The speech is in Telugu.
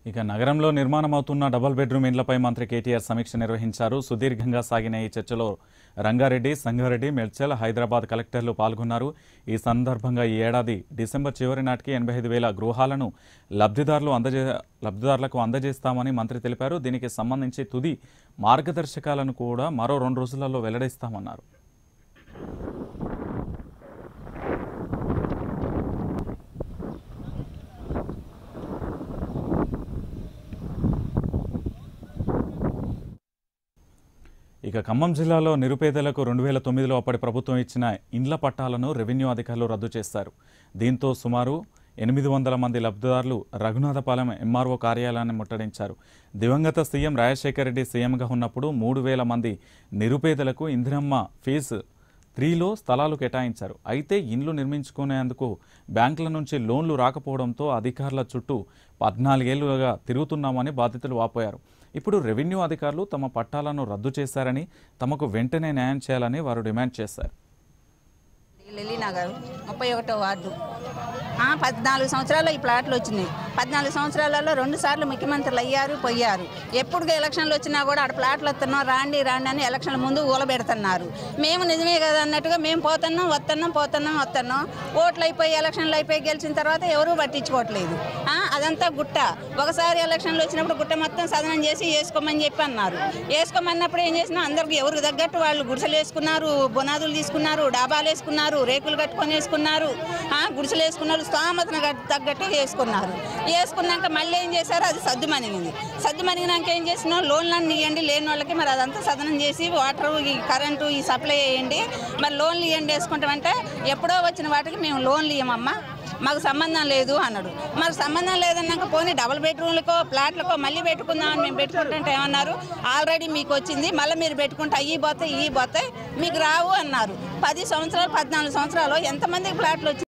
ఇక నగరంలో నిర్మాణమవుతున్న డబుల్ బెడ్రూమ్ ఇండ్లపై మంత్రి కేటీఆర్ సమీక్ష నిర్వహించారు సుదీర్ఘంగా సాగిన ఈ చర్చలో రంగారెడ్డి సంగారెడ్డి మెడ్చల్ హైదరాబాద్ కలెక్టర్లు పాల్గొన్నారు ఈ సందర్భంగా ఈ ఏడాది డిసెంబర్ చివరి నాటికి ఎనభై ఐదు వేల గృహాలను లబ్ధిదారులు అందజే లబ్ధిదారులకు అందజేస్తామని మంత్రి తెలిపారు దీనికి సంబంధించి తుది మార్గదర్శకాలను కూడా మరో రెండు రోజులలో వెల్లడిస్తామన్నారు ఇక ఖమ్మం జిల్లాలో నిరుపేదలకు రెండు వేల తొమ్మిదిలో అప్పటి ప్రభుత్వం ఇచ్చిన ఇండ్ల పట్టాలను రెవెన్యూ అధికారులు రద్దు చేశారు దీంతో సుమారు ఎనిమిది వందల మంది లబ్ధిదారులు రఘునాథపాలెం ఎంఆర్ఓ కార్యాలయాన్ని ముట్టడించారు దివంగత సీఎం రాజశేఖర రెడ్డి సీఎంగా ఉన్నప్పుడు మూడు వేల మంది నిరుపేదలకు ఇందిరమ్మ ఫీజు త్రీలో స్థలాలు కేటాయించారు అయితే ఇండ్లు నిర్మించుకునేందుకు బ్యాంకుల నుంచి లోన్లు రాకపోవడంతో అధికారుల చుట్టూ పద్నాలుగేళ్లుగా తిరుగుతున్నామని బాధితులు వాపోయారు ఇప్పుడు రెవెన్యూ అధికారులు తమ పట్టాలను రద్దు చేశారని తమకు వెంటనే న్యాయం చేయాలని వారు డిమాండ్ చేశారు లిల్లీ నగర్ ముప్పై ఒకటో వార్డు ఆ, పద్నాలుగు సంవత్సరాలు ఈ ప్లాట్లు వచ్చినాయి పద్నాలుగు సంవత్సరాలలో రెండు సార్లు ముఖ్యమంత్రులు అయ్యారు పోయారు ఎప్పుడు ఎలక్షన్లు వచ్చినా కూడా ఆడ ప్లాట్లు వస్తున్నాం రాండి రాండి అని ఎలక్షన్ల ముందు ఊలబెడుతున్నారు మేము నిజమే కదా అన్నట్టుగా మేము పోతున్నాం వస్తున్నాం పోతున్నాం వస్తున్నాం ఓట్లు అయిపోయి ఎలక్షన్లు అయిపోయి గెలిచిన తర్వాత ఎవరూ పట్టించుకోవట్లేదు ఆ, అదంతా గుట్ట ఒకసారి ఎలక్షన్లు వచ్చినప్పుడు గుట్ట మొత్తం సదనం చేసి వేసుకోమని చెప్పి అన్నారు వేసుకోమన్నప్పుడు ఏం చేసినా అందరికి ఎవరికి తగ్గట్టు వాళ్ళు గుడిసెలు వేసుకున్నారు బునాదులు తీసుకున్నారు డాబాలు వేసుకున్నారు రేకులు కట్టుకొని వేసుకున్నారు ఆ, గుడిసెలు వేసుకున్నారు స్తోమతను గట్- తగ్గట్టు వేసుకున్నారు వేసుకున్నాక మళ్ళీ ఏం చేశారు అది సద్దు మనిగింది సద్దు మనిగినాక ఏం చేసినాం లోన్లన్నీ ఇవ్వండి లేని వాళ్ళకి మరి అదంతా సదనం చేసి వాటర్ ఈ కరెంటు ఈ సప్లై చేయండి మరి లోన్లు ఇవ్వండి వేసుకుంటామంటే ఎప్పుడో వచ్చిన వాటికి మేము లోన్లు ఇవ్వమమ్మా మాకు సంబంధం లేదు అన్నాడు మాకు సంబంధం లేదన్నాక పోనీ డబుల్ బెడ్రూమ్లకో ఫ్లాట్లకో మళ్ళీ పెట్టుకుందామని మేము పెట్టుకుంటుంటే ఏమన్నారు ఆల్రెడీ మీకు వచ్చింది మళ్ళీ మీరు పెట్టుకుంటే అయ్యి పోతాయి ఇవి పోతాయి మీకు రావు అన్నారు పది సంవత్సరాలు పద్నాలుగు సంవత్సరాలు ఎంతమందికి ఫ్లాట్లు వచ్చి